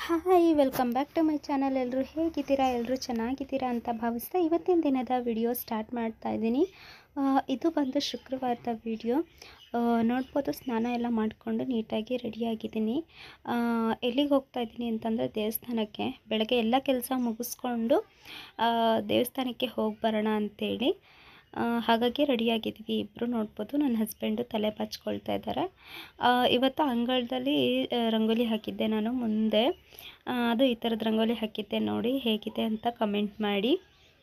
hi welcome back to my channel ಎಲ್ಲರೂ ಹೇಗಿದ್ದೀರಾ ಎಲ್ಲರೂ ಚೆನ್ನಾಗಿದ್ದೀರಾ ಅಂತ ಭಾವಿಸ್ತಾ ಇವತ್ತಿನ ದಿನದ ವಿಡಿಯೋ ಸ್ಟಾರ್ಟ್ ಮಾಡ್ತಾ ಇದ್ದೀನಿ ಆ, ಇದು ಬಂದು ಶುಕ್ರವಾರದ ವಿಡಿಯೋ ನೋಡ್ಬೋದು ಸ್ನಾನ ಎಲ್ಲ ಮಾಡಿಕೊಂಡು ನೀಟಾಗಿ ರೆಡಿಯಾಗಿದ್ದೀನಿ ಎಲ್ಲಿಗೆ ಹೋಗ್ತಾ ಇದ್ದೀನಿ ಅಂತಂದರೆ ದೇವಸ್ಥಾನಕ್ಕೆ ಬೆಳಗ್ಗೆ ಎಲ್ಲ ಕೆಲಸ ಮುಗಿಸ್ಕೊಂಡು ಆ, ದೇವಸ್ಥಾನಕ್ಕೆ ಹೋಗಿ ಬರೋಣ ಅಂತೇಳಿ ಆ, ಹಾಗಾಗಿ ರೆಡಿಯಾಗಿದ್ದೀವಿ ಇಬ್ಬರು ನೋಡ್ಬೋದು ನನ್ನ ಹಸ್ಬೆಂಡು ತಲೆ ಬಾಚ್ಕೊಳ್ತಾ ಇದ್ದಾರೆ ಆ, ಇವತ್ತು ಅಂಗಳದಲ್ಲಿ ಆ, ರಂಗೋಲಿ ಹಾಕಿದ್ದೆ ನಾನು ಮುಂದೆ ಆ, ಅದು ಈ ಥರದ ರಂಗೋಲಿ ಹಾಕಿದ್ದೆ ನೋಡಿ ಹೇಗಿದೆ ಅಂತ ಕಮೆಂಟ್ ಮಾಡಿ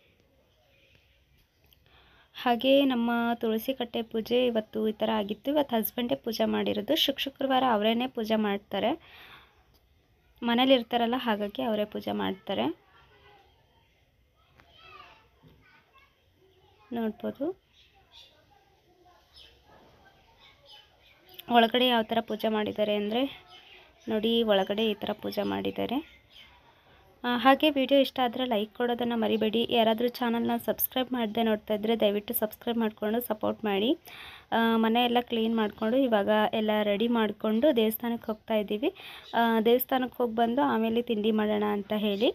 ಹಾಗೆ ನಮ್ಮ ತುಳಸಿ ಕಟ್ಟೆ ಪೂಜೆ ಇವತ್ತು ಈ ಥರ ಆಗಿತ್ತು ಇವತ್ತು ಹಸ್ಬೆಂಡೇ ಪೂಜೆ ಮಾಡಿರೋದು ಶುಕ್ ಶುಕ್ರವಾರ ಅವರೇನೆ ಪೂಜೆ ಮಾಡ್ತಾರೆ ಮನೇಲಿ ಇರ್ತಾರಲ್ಲ ಹಾಗಾಗಿ ಅವರೇ ಪೂಜೆ ಮಾಡ್ತಾರೆ ನೋಡ್ಬೋದು ಒಳಗಡೆ ಯಾವ ಥರ ಪೂಜೆ ಮಾಡಿದ್ದಾರೆ ಅಂದರೆ ನೋಡಿ ಒಳಗಡೆ ಈ ಥರ ಪೂಜೆ ಮಾಡಿದ್ದಾರೆ ಆ, ಹಾಗೆ ವಿಡಿಯೋ ಇಷ್ಟ ಆದರೆ ಲೈಕ್ ಕೊಡೋದನ್ನು ಮರಿಬೇಡಿ ಯಾರಾದರೂ ಚಾನಲ್ನ ಸಬ್ಸ್ಕ್ರೈಬ್ ಮಾಡದೆ ನೋಡ್ತಾ ಇದ್ದರೆ ದಯವಿಟ್ಟು ಸಬ್ಸ್ಕ್ರೈಬ್ ಮಾಡಿಕೊಂಡು ಸಪೋರ್ಟ್ ಮಾಡಿ ಆ, ಮನೆ ಎಲ್ಲ ಕ್ಲೀನ್ ಮಾಡಿಕೊಂಡು ಇವಾಗ ಎಲ್ಲ ರೆಡಿ ಮಾಡಿಕೊಂಡು ದೇವಸ್ಥಾನಕ್ಕೆ ಹೋಗ್ತಾ ಇದ್ದೀವಿ ಆ, ದೇವಸ್ಥಾನಕ್ಕೆ ಹೋಗಿ ಬಂದು ಆಮೇಲೆ ತಿಂಡಿ ಮಾಡೋಣ ಅಂತ ಹೇಳಿ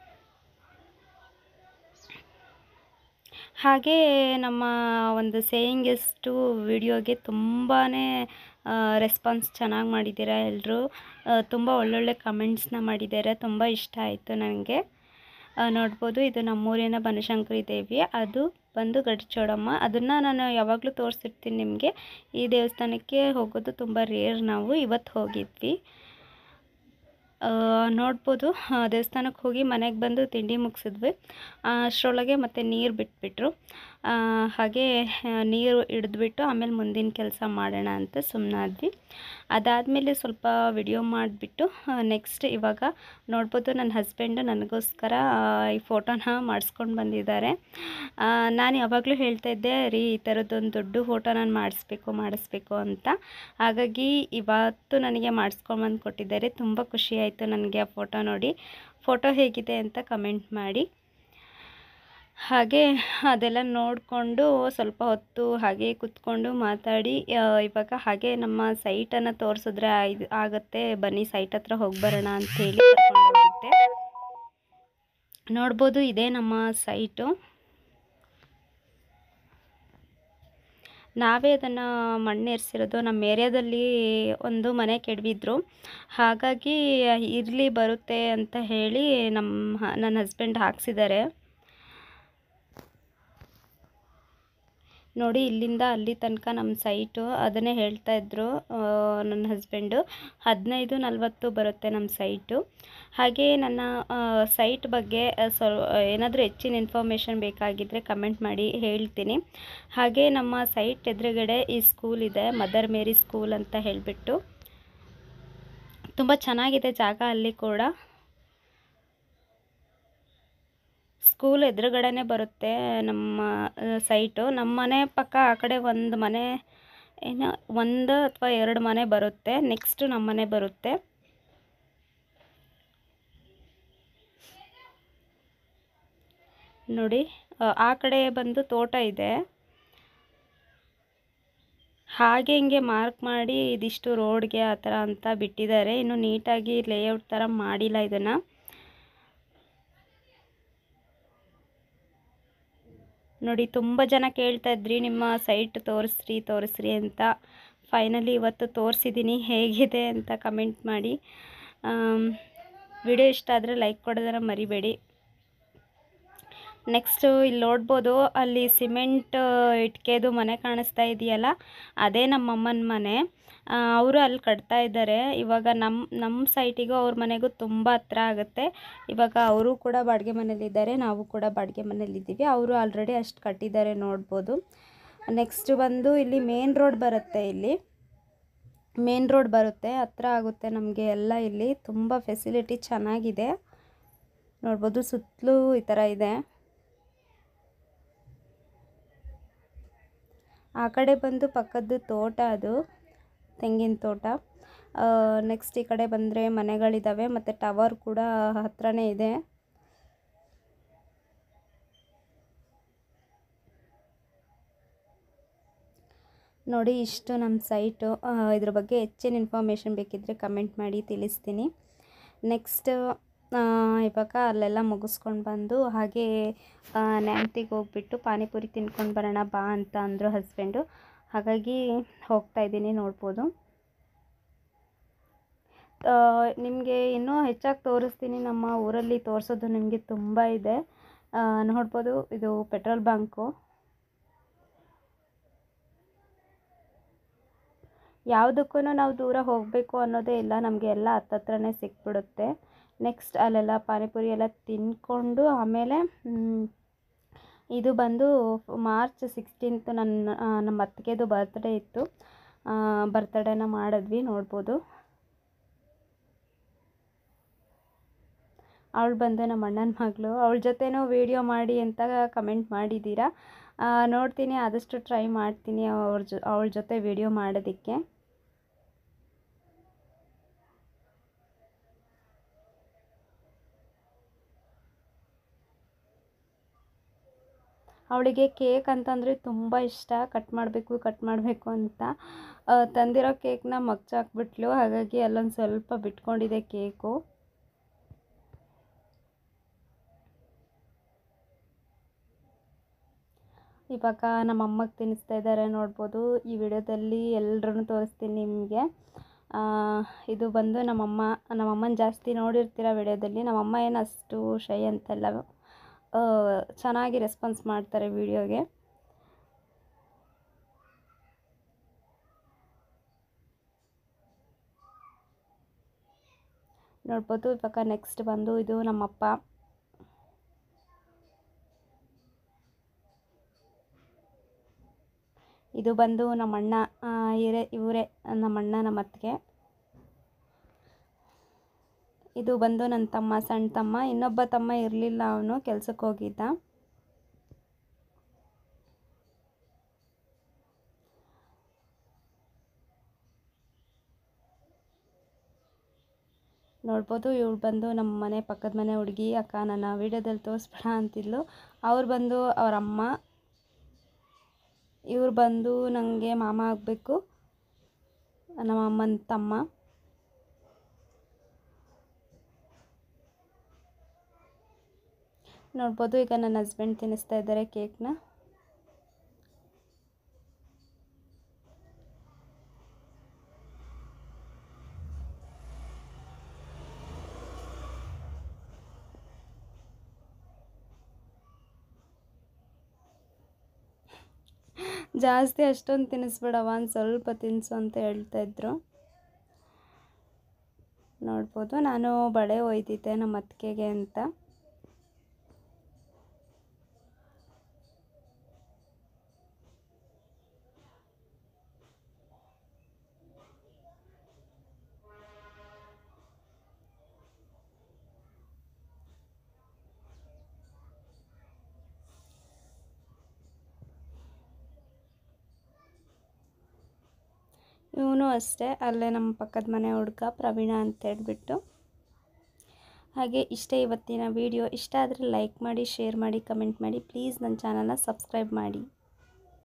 ಹಾಗೆ ನಮ್ಮ ಒಂದು ಸೇಯಿಂಗ್ ಎಷ್ಟು ವಿಡಿಯೋಗೆ ತುಂಬಾ ರೆಸ್ಪಾನ್ಸ್ ಚೆನ್ನಾಗಿ ಮಾಡಿದ್ದೀರಾ ಎಲ್ಲರೂ ತುಂಬ ಒಳ್ಳೊಳ್ಳೆ ಕಮೆಂಟ್ಸ್ನ ಮಾಡಿದ್ದಾರೆ ತುಂಬ ಇಷ್ಟ ಆಯಿತು ನನಗೆ ನೋಡ್ಬೋದು ಇದು ನಮ್ಮೂರಿನ ಬನಶಂಕರಿ ದೇವಿ ಅದು ಬಂದು ಗಡಿಚೋಡಮ್ಮ ಅದನ್ನು ನಾನು ಯಾವಾಗಲೂ ತೋರಿಸಿರ್ತೀನಿ ನಿಮಗೆ ಈ ದೇವಸ್ಥಾನಕ್ಕೆ ಹೋಗೋದು ತುಂಬ ರೇರ್ ನಾವು ಇವತ್ತು ಹೋಗಿದ್ವಿ ಆ, ನೋಡ್ಬೋದು ಆ, ದೇವಸ್ಥಾನಕ್ಕೆ ಹೋಗಿ ಮನೆಗೆ ಬಂದು ತಿಂಡಿ ಮುಗಿಸಿದ್ವಿ ಅಷ್ಟರೊಳಗೆ ಮತ್ತೆ ನೀರು ಬಿಟ್ಬಿಟ್ರು ಆ, ಹಾಗೆ ಆ, ನೀರು ಹಿಡಿದ್ಬಿಟ್ಟು ಆಮೇಲೆ ಮುಂದಿನ ಕೆಲಸ ಮಾಡೋಣ ಅಂತ ಸುಮ್ಮನಾದ್ವಿ ಅದಾದಮೇಲೆ ಸ್ವಲ್ಪ ವಿಡಿಯೋ ಮಾಡಿಬಿಟ್ಟು ನೆಕ್ಸ್ಟ್ ಇವಾಗ ನೋಡ್ಬೋದು ನನ್ನ ಹಸ್ಬೆಂಡು ನನಗೋಸ್ಕರ ಆ, ಈ ಫೋಟೋನ ಮಾಡಿಸ್ಕೊಂಡು ಬಂದಿದ್ದಾರೆ ಆ, ನಾನು ಯಾವಾಗಲೂ ಹೇಳ್ತಾ ಇದ್ದೆ ರೀ ಈ ಥರದ್ದೊಂದು ದೊಡ್ಡ ಫೋಟೋ ನಾನು ಮಾಡಿಸ್ಬೇಕು ಮಾಡಿಸ್ಬೇಕು ಅಂತ ಹಾಗಾಗಿ ಇವತ್ತು ನನಗೆ ಮಾಡಿಸ್ಕೊಂಬಂದು ಕೊಟ್ಟಿದ್ದಾರೆ ತುಂಬ ಖುಷಿ ಆಯಿತು ನನಗೆ ಆ ಫೋಟೋ ನೋಡಿ ಫೋಟೋ ಹೇಗಿದೆ ಅಂತ ಕಮೆಂಟ್ ಮಾಡಿ ಹಾಗೆ ಅದೆಲ್ಲ ನೋಡಿಕೊಂಡು ಸ್ವಲ್ಪ ಹೊತ್ತು ಹಾಗೆ ಕೂತ್ಕೊಂಡು ಮಾತಾಡಿ ಆ, ಇವಾಗ ಹಾಗೆ ನಮ್ಮ ಸೈಟನ್ನು ತೋರಿಸಿದ್ರೆ ಇದು ಆಗುತ್ತೆ ಬನ್ನಿ ಸೈಟ್ ಹತ್ರ ಹೋಗಿ ಬರೋಣ ಅಂಥೇಳಿ ಕರ್ಕೊಂಡೋಗಿದ್ದೆ ನೋಡ್ಬೋದು ಇದೇ ನಮ್ಮ ಸೈಟು ನಾವೇ ಅದನ್ನು ಮಣ್ಣೇರಿಸಿರೋದು ನಮ್ಮ ಏರಿಯಾದಲ್ಲಿ ಒಂದು ಮನೆ ಕೆಡವಿದ್ರು ಹಾಗಾಗಿ ಇರಲಿ ಬರುತ್ತೆ ಅಂತ ಹೇಳಿ ನಮ್ಮ ನನ್ನ ಹಸ್ಬೆಂಡ್ ಹಾಕ್ಸಿದ್ದಾರೆ ನೋಡಿ ಇಲ್ಲಿಂದ ಅಲ್ಲಿ ತನಕ ನಮ್ಮ ಸೈಟು ಅದನ್ನೇ ಹೇಳ್ತಾ ಇದ್ರು ಆ, ನನ್ನ ಹಸ್ಬೆಂಡು ಹದಿನೈದು ನಲವತ್ತು ಬರುತ್ತೆ ನಮ್ಮ ಸೈಟು ಹಾಗೆ ನನ್ನ ಸೈಟ್ ಬಗ್ಗೆ ಸ್ವಲ್ ಏನಾದರೂ ಹೆಚ್ಚಿನ ಇನ್ಫಾರ್ಮೇಷನ್ ಬೇಕಾಗಿದ್ದರೆ ಕಮೆಂಟ್ ಮಾಡಿ ಹೇಳ್ತೀನಿ ಹಾಗೆ ನಮ್ಮ ಸೈಟ್ ಎದುರುಗಡೆ ಈ ಸ್ಕೂಲ್ ಇದೆ ಮದರ್ ಮೇರಿ ಸ್ಕೂಲ್ ಅಂತ ಹೇಳಿಬಿಟ್ಟು ತುಂಬ ಚೆನ್ನಾಗಿದೆ ಜಾಗ ಅಲ್ಲಿ ಕೂಡ ಸ್ಕೂಲ್ ಎದುರುಗಡೆನೇ ಬರುತ್ತೆ ನಮ್ಮ ಸೈಟು ನಮ್ಮ ಮನೆ ಪಕ್ಕ ಆ ಕಡೆ ಒಂದು ಮನೆ ಏನೋ ಒಂದು ಅಥವಾ ಎರಡು ಮನೆ ಬರುತ್ತೆ ನೆಕ್ಸ್ಟ್ ನಮ್ಮ ಮನೆ ಬರುತ್ತೆ ನೋಡಿ ಆ, ಆ ಕಡೆ ಬಂದು ತೋಟ ಇದೆ ಹಾಗೆ ಹಿಂಗೆ ಮಾರ್ಕ್ ಮಾಡಿ ಇದಿಷ್ಟು ರೋಡ್ಗೆ ಆ ಥರ ಅಂತ ಬಿಟ್ಟಿದ್ದಾರೆ ಇನ್ನು ನೀಟಾಗಿ ಲೇಔಟ್ ಥರ ಮಾಡಿಲ್ಲ ಇದನ್ನು ನೋಡಿ ತುಂಬ ಜನ ಕೇಳ್ತಾ ಇದ್ರಿ ನಿಮ್ಮ ಸೈಟ್ ತೋರಿಸ್ರಿ ತೋರಿಸ್ರಿ ಅಂತ ಫೈನಲಿ ಇವತ್ತು ತೋರಿಸಿದ್ದೀನಿ ಹೇಗಿದೆ ಅಂತ ಕಮೆಂಟ್ ಮಾಡಿ ವಿಡಿಯೋ ಇಷ್ಟ ಆದರೆ ಲೈಕ್ ಕೊಡೋದನ್ನು ಮರಿಬೇಡಿ ನೆಕ್ಸ್ಟು ಇಲ್ಲಿ ನೋಡ್ಬೋದು ಅಲ್ಲಿ ಸಿಮೆಂಟ್ ಇಟ್ಕೆದು ಮನೆ ಕಾಣಿಸ್ತಾ ಇದೆಯಲ್ಲ ಅದೇ ನಮ್ಮಮ್ಮನ ಮನೆ ಅವರು ಅಲ್ಲಿ ಕಟ್ತಾ ಇದ್ದಾರೆ ಇವಾಗ ನಮ್ಮ ನಮ್ಮ ಸೈಟಿಗೂ ಅವ್ರ ಮನೆಗೂ ತುಂಬ ಹತ್ರ ಆಗುತ್ತೆ ಇವಾಗ ಅವರು ಕೂಡ ಬಾಡಿಗೆ ಮನೇಲಿದ್ದಾರೆ ನಾವು ಕೂಡ ಬಾಡಿಗೆ ಮನೇಲಿದ್ದೀವಿ ಅವರು ಆಲ್ರೆಡಿ ಅಷ್ಟು ಕಟ್ಟಿದ್ದಾರೆ ನೋಡ್ಬೋದು ನೆಕ್ಸ್ಟ್ ಬಂದು ಇಲ್ಲಿ ಮೇನ್ ರೋಡ್ ಬರುತ್ತೆ ಇಲ್ಲಿ ಮೇನ್ ರೋಡ್ ಬರುತ್ತೆ ಹತ್ರ ಆಗುತ್ತೆ ನಮಗೆ ಎಲ್ಲ ಇಲ್ಲಿ ತುಂಬ ಫೆಸಿಲಿಟಿ ಚೆನ್ನಾಗಿದೆ ನೋಡ್ಬೋದು ಸುತ್ತಲೂ ಈ ಥರ ಇದೆ ಆ ಕಡೆ ಬಂದು ಪಕ್ಕದ್ದು ತೋಟ ಅದು ತೆಂಗಿನ ತೋಟ ನೆಕ್ಸ್ಟ್ ಈ ಕಡೆ ಬಂದರೆ ಮನೆಗಳಿದ್ದಾವೆ ಮತ್ತು ಟವರ್ ಕೂಡ ಹತ್ರನೇ ಇದೆ ನೋಡಿ ಇಷ್ಟು ನಮ್ಮ ಸೈಟು ಇದ್ರ ಬಗ್ಗೆ ಹೆಚ್ಚಿನ ಇನ್ಫಾರ್ಮೇಷನ್ ಬೇಕಿದ್ದರೆ ಕಮೆಂಟ್ ಮಾಡಿ ತಿಳಿಸ್ತೀನಿ ನೆಕ್ಸ್ಟ್ ಇವಾಗ ಅಲ್ಲೆಲ್ಲ ಮುಗಿಸ್ಕೊಂಡು ಬಂದು ಹಾಗೆ ನ್ಯಾಮ್ತಿಗೆ ಹೋಗ್ಬಿಟ್ಟು ಪಾನಿಪುರಿ ತಿನ್ಕೊಂಡು ಬರೋಣ ಬಾ ಅಂತ ಅಂದರು ಹಸ್ಬೆಂಡು ಹಾಗಾಗಿ ಹೋಗ್ತಾ ಇದ್ದೀನಿ ನೋಡ್ಬೋದು ನಿಮಗೆ ಇನ್ನೂ ಹೆಚ್ಚಾಗಿ ತೋರಿಸ್ತೀನಿ ನಮ್ಮ ಊರಲ್ಲಿ ತೋರಿಸೋದು ನಿಮಗೆ ತುಂಬ ಇದೆ ಆ, ನೋಡ್ಬೋದು ಇದು ಪೆಟ್ರೋಲ್ ಬಂಕು ಯಾವುದಕ್ಕೂ ನಾವು ದೂರ ಹೋಗಬೇಕು ಅನ್ನೋದೇ ಇಲ್ಲ ನಮಗೆ ಎಲ್ಲ ಹತ್ತತ್ರನೇ ಸಿಕ್ಬಿಡುತ್ತೆ ನೆಕ್ಸ್ಟ್ ಅಲ್ಲೆಲ್ಲ ಪಾನಿಪುರಿ ಎಲ್ಲ ತಿಂದ್ಕೊಂಡು ಆಮೇಲೆ ಮ್, ಇದು ಬಂದು ಮಾರ್ಚ್ ಸಿಕ್ಸ್ಟೀನ್ತ್ ನನ್ನ ಆ, ನಮ್ಮ ಅತ್ತಿಗೆದು ಬರ್ತ್ಡೇ ಇತ್ತು ಬರ್ತ್ಡೇನ ಮಾಡಿದ್ವಿ ನೋಡ್ಬೋದು ಅವಳು ಬಂದು ನಮ್ಮ ಅಣ್ಣನ ಮಗಳು ಅವಳ ಜೊತೆನೂ ವೀಡಿಯೋ ಮಾಡಿ ಅಂತ ಕಮೆಂಟ್ ಮಾಡಿದ್ದೀರಾ ಆ, ನೋಡ್ತೀನಿ ಆದಷ್ಟು ಟ್ರೈ ಮಾಡ್ತೀನಿ ಅವ್ರ ಜೊ ಅವಳ ಜೊತೆ ವೀಡಿಯೋ ಮಾಡೋದಕ್ಕೆ ಅವಳಿಗೆ ಕೇಕ್ ಅಂತಂದರೆ ತುಂಬ ಇಷ್ಟ ಕಟ್ ಮಾಡಬೇಕು ಕಟ್ ಮಾಡಬೇಕು ಅಂತ ಆ, ತಂದಿರೋ ಕೇಕ್ನ ಮಗ್ಚಾಕ್ಬಿಟ್ಲು ಹಾಗಾಗಿ ಅಲ್ಲೊಂದು ಸ್ವಲ್ಪ ಬಿಟ್ಕೊಂಡಿದೆ ಕೇಕು ಇವಾಗ ನಮ್ಮ ಅಮ್ಮಗೆ ತಿನ್ನಿಸ್ತಾ ಇದ್ದಾರೆ ನೋಡ್ಬೋದು ಈ ವಿಡಿಯೋದಲ್ಲಿ ಎಲ್ಲರೂ ತೋರಿಸ್ತೀನಿ ನಿಮಗೆ ಇದು ಬಂದು ನಮ್ಮಮ್ಮ ನಮ್ಮಮ್ಮನ ಜಾಸ್ತಿ ನೋಡಿರ್ತೀರ ವಿಡಿಯೋದಲ್ಲಿ ನಮ್ಮಮ್ಮ ಏನು ಅಷ್ಟು ಶೈ ಅಂತಲ್ಲ ಆ, ಚೆನ್ನಾಗಿ ರೆಸ್ಪಾನ್ಸ್ ಮಾಡ್ತಾರೆ ವಿಡಿಯೋಗೆ ನೋಡ್ಬೋದು ಇವಾಗ ನೆಕ್ಸ್ಟ್ ಬಂದು ಇದು ನಮ್ಮಪ್ಪ ಇದು ಬಂದು ನಮ್ಮಣ್ಣ ಇವರೇ ಇವರೇ ನಮ್ಮಣ್ಣ ನಮ್ಮ ಅತ್ತಿಗೆ ಇದು ಬಂದು ನನ್ನ ತಮ್ಮ ಸಣ್ಣ ತಮ್ಮ ಇನ್ನೊಬ್ಬ ತಮ್ಮ ಇರಲಿಲ್ಲ ಅವನು ಕೆಲ್ಸಕ್ಕೆ ಹೋಗಿದ್ದ ನೋಡ್ಬೋದು ಇವಳು ಬಂದು ನಮ್ಮ ಮನೆ ಪಕ್ಕದ ಮನೆ ಹುಡುಗಿ ಅಕ್ಕ ನನ್ನ ವೀಡಿಯೋದಲ್ಲಿ ತೋರಿಸ್ಬೇಡ ಅಂತಿದ್ಲು ಅವ್ರು ಬಂದು ಅವ್ರ ಅಮ್ಮ ಇವ್ರು ಬಂದು ನನಗೆ ಮಾಮ ಆಗಬೇಕು ನಮ್ಮ ಅಮ್ಮನ ತಮ್ಮ ನೋಡ್ಬೋದು ಈಗ ನನ್ನ ಹಸ್ಬೆಂಡ್ ತಿನ್ನಿಸ್ತಾ ಇದ್ದಾರೆ ಕೇಕ್ನ ಜಾಸ್ತಿ ಅಷ್ಟೊಂದು ತಿನ್ನಿಸ್ಬೇಡವ ಒಂದು ಸ್ವಲ್ಪ ತಿನ್ನಿಸು ಅಂತ ಹೇಳ್ತಾ ಇದ್ರು ನೋಡ್ಬೋದು ನಾನು ಬಳೆ ಒಯ್ದಿದ್ದೆ ನಮ್ಮ ಅತ್ತಿಗೆಗೆ ಅಂತ ಇವನು ಅಷ್ಟೇ ಅಲ್ಲೇ ನಮ್ಮ ಪಕ್ಕದ ಮನೆ ಹುಡುಗ ಪ್ರವೀಣ ಅಂತ ಹೇಳ್ಬಿಟ್ಟು ಹಾಗೆ ಇಷ್ಟೇ ಇವತ್ತಿನ ವಿಡಿಯೋ ಇಷ್ಟ ಆದರೆ ಲೈಕ್ ಮಾಡಿ ಶೇರ್ ಮಾಡಿ ಕಮೆಂಟ್ ಮಾಡಿ ಪ್ಲೀಸ್ ನನ್ನ ಚಾನಲ್ನ ಸಬ್ಸ್ಕ್ರೈಬ್ ಮಾಡಿ